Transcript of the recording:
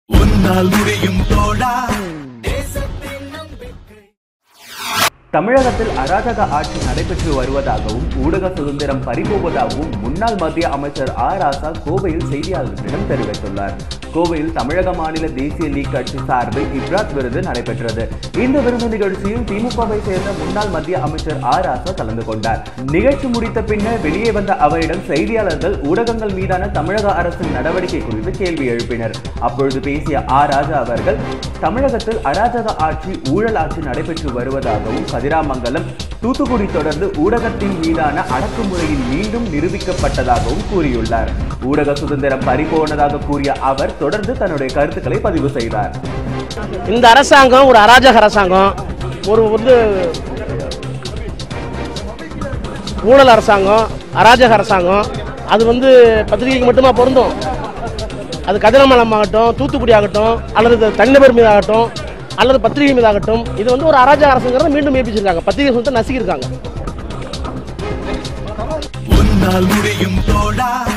உன்னால் முடியும் தோழா தமிழகத்தில் அராஜக ஆட்சி நடைபெற்று வருவதாகவும் ஊடக சுதந்திரம் பறிபோவதாகவும் முன்னாள் மத்திய அமைச்சர் ஆ ராசா கோவையில் செய்தியாளர்களிடம் தெரிவித்துள்ளார் கோவையில் தமிழக மாநில தேசிய லீக் கட்சி சார்பில் இப்ராத் விருது நடைபெற்றது இந்த விருது நிகழ்ச்சியில் திமுகவை சேர்ந்த முன்னாள் மத்திய அமைச்சர் ஆ ராசா கலந்து கொண்டார் நிகழ்ச்சி முடித்த பின்னர் வெளியே வந்த அவரிடம் செய்தியாளர்கள் ஊடகங்கள் மீதான தமிழக அரசின் நடவடிக்கை குறித்து கேள்வி எழுப்பினர் அப்பொழுது பேசிய ஆ ராஜா அவர்கள் தமிழகத்தில் அராஜக ஆட்சி ஊழல் ஆட்சி நடைபெற்று வருவதாகவும் கதிராமங்கலம் தூத்துக்குடி தொடர்ந்து ஊடகத்தின் மீதான அடக்குமுறையில் மீண்டும் நிரூபிக்கப்பட்டதாகவும் கூறியுள்ளார் ஊடக சுதந்திரம் பறிபோனதாக கூறிய அவர் தொடர்ந்து தன்னுடைய கருத்துக்களை பதிவு செய்தார் இந்த அரசாங்கம் ஒரு அராஜக அரசாங்கம் ஒரு வந்து ஊழல் அரசாங்கம் அராஜக அரசாங்கம் அது வந்து பத்திரிகைக்கு மட்டுமா பொருந்தும் அது கதிரமலம் ஆகட்டும் தூத்துக்குடி ஆகட்டும் அல்லது இது தனிநபர் மீது ஆகட்டும் அல்லது பத்திரிகை மீது ஆகட்டும் இது வந்து ஒரு அராஜக அரசுங்கிறத மீண்டும் ஏற்பிச்சிருக்காங்க பத்திரிகை சுதந்திரத்தை நசுக்கியிருக்காங்க உன்னால் முடியும் தோழா